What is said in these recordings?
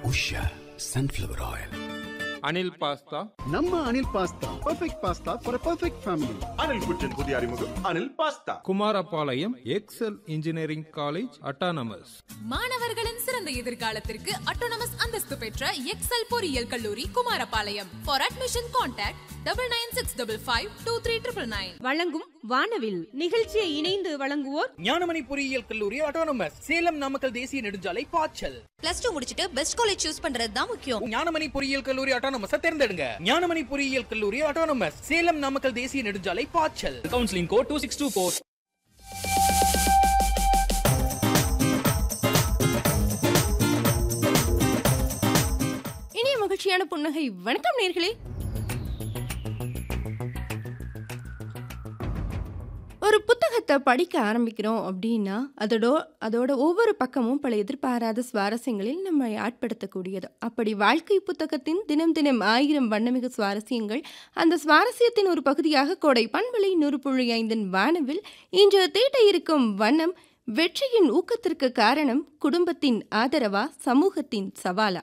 Usha sunflower oil Anil pasta நம்ம Anil pasta perfect pasta for perfect family Anil குற்றின் புதிய அறிமுகம் Anil pasta Kumarapalayam Excel engineering college autonomous மாணவர்களின் சிறந்த எதிர்காலத்திற்கு அட்டோனமஸ் அந்தஸ்து பெற்ற எக்ஸல் பொறியியல் கல்லூரி Kumarapalayam for admission contact double nine six double five two three triple nine வழங்கும் வானவில் நிகழ்ச்சியை இணைந்து வழங்குவோர் ஞானமணி பொறியியல் கல்லூரி ஆட்டோனமஸ் சேலம் நாமக்கல் தேசிய நெடுஞ்சாலை பாய்ச்சல் பிளஸ் டூ முடிச்சிட்டு பெஸ்ட் காலேஜ் சூஸ் பண்றது தான் முக்கியம் ஞானமணி பொறியியல் கல்லூரி ஆட்டோனமஸ் தேர்ந்தெடுங்க ஞானமணி பொறியியல் கல்லூரி ஆட்டோனமஸ் சேலம் நாமக்கல் தேசிய நெடுஞ்சாலை பாய்ச்சல் counselling code two six two four இனிய மகிழ்ச்சியான புன்னகை வணக்கம் நேர்களே ஒரு புத்தகத்தை படிக்க ஆரம்பிக்கிறோம் அப்படின்னா அதோட அதோட ஒவ்வொரு பக்கமும் பல எதிர்பாராத சுவாரஸ்யங்களில் நம்மை ஆட்படுத்தக்கூடியது அப்படி வாழ்க்கை புத்தகத்தின் தினம் தினம் ஆயிரம் வண்ணமிகு சுவாரஸ்யங்கள் அந்த சுவாரஸ்யத்தின் ஒரு பகுதியாக கோடை பண்பலை நூறு புள்ளி ஐந்தின் வானவில் இன்று தீட்ட இருக்கும் வண்ணம் வெற்றியின் ஊக்கத்திற்கு காரணம் குடும்பத்தின் ஆதரவா சமூகத்தின் சவாலா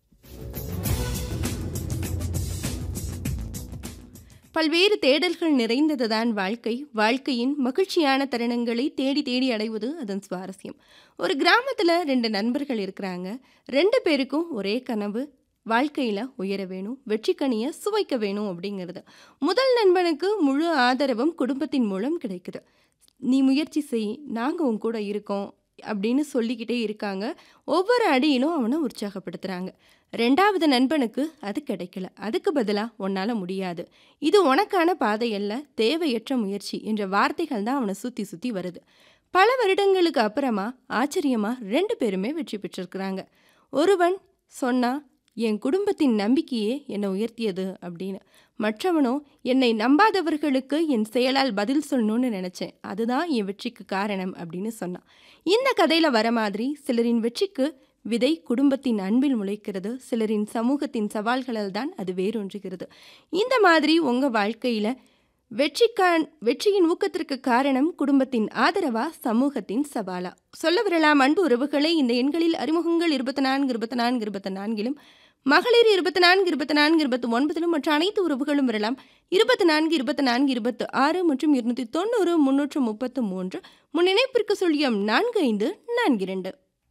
பல்வேறு தேடல்கள் நிறைந்ததுதான் வாழ்க்கை வாழ்க்கையின் மகிழ்ச்சியான தருணங்களை தேடி தேடி அடைவது அதன் சுவாரஸ்யம் ஒரு கிராமத்தில் ரெண்டு நண்பர்கள் இருக்கிறாங்க ரெண்டு பேருக்கும் ஒரே கனவு வாழ்க்கையில் உயர வேணும் வெற்றிக்கனியை சுவைக்க வேணும் அப்படிங்கிறது முதல் நண்பனுக்கு முழு ஆதரவும் குடும்பத்தின் மூலம் கிடைக்குது நீ முயற்சி செய் நாங்கள் உன் கூட இருக்கோம் அப்படின்னு சொல்லிக்கிட்டே இருக்காங்க ஒவ்வொரு அடியிலும் அவனை உற்சாகப்படுத்துகிறாங்க ரெண்டாவது நண்பனுக்கு அது கிடைக்கல அதுக்கு பதிலாக உன்னால் முடியாது இது உனக்கான பாதை அல்ல தேவையற்ற முயற்சி என்ற வார்த்தைகள் தான் அவனை சுற்றி சுற்றி வருது பல வருடங்களுக்கு அப்புறமா ஆச்சரியமாக ரெண்டு பேருமே வெற்றி பெற்றிருக்கிறாங்க ஒருவன் சொன்னா என் குடும்பத்தின் நம்பிக்கையே என்னை உயர்த்தியது அப்படின்னு மற்றவனோ என்னை நம்பாதவர்களுக்கு என் செயலால் பதில் சொல்லணும்னு நினச்சேன் அதுதான் என் வெற்றிக்கு காரணம் அப்படின்னு சொன்னான் இந்த கதையில் வர மாதிரி சிலரின் வெற்றிக்கு விதை குடும்பத்தின் அன்பில் முளைக்கிறது சிலரின் சமூகத்தின் சவால்களால் தான் அது வேரூன்றுகிறது இந்த மாதிரி உங்கள் வாழ்க்கையில் வெற்றிக்கான் வெற்றியின் ஊக்கத்திற்கு காரணம் குடும்பத்தின் ஆதரவா சமூகத்தின் சவாலா சொல்ல வரலாம் அன்பு உறவுகளை இந்த எண்களில் அறிமுகங்கள் இருபத்தி நான்கு இருபத்தி நான்கு இருபத்தி நான்கிலும் மகளிர் இருபத்தி நான்கு இருபத்தி நான்கு இருபத்தி ஒன்பதிலும் மற்ற அனைத்து உறவுகளும் வரலாம் இருபத்தி நான்கு இருபத்தி நான்கு இருபத்தி ஆறு மற்றும் இருநூற்றி தொண்ணூறு முன்னூற்று முப்பத்து மூன்று முன்னிணைப்பிற்கு சொல்லியம் நான்கு ஐந்து நான்கு இரண்டு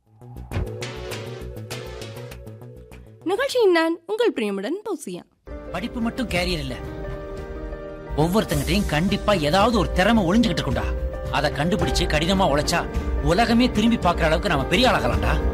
நிகழ்ச்சியின் நான் உங்கள் பிரியமுடன் பௌசியா படிப்பு மட்டும் கேரியர் இல்ல ஒவ்வொருத்தங்கிட்டையும் கண்டிப்பா ஏதாவது ஒரு திறமை ஒளிஞ்சுகிட்டு இருக்கும்டா அதை கண்டுபிடிச்சு கடினமா உழைச்சா உலகமே திரும்பி பார்க்குற அளவுக்கு நம்ம பெரிய ஆளாகலாம்டா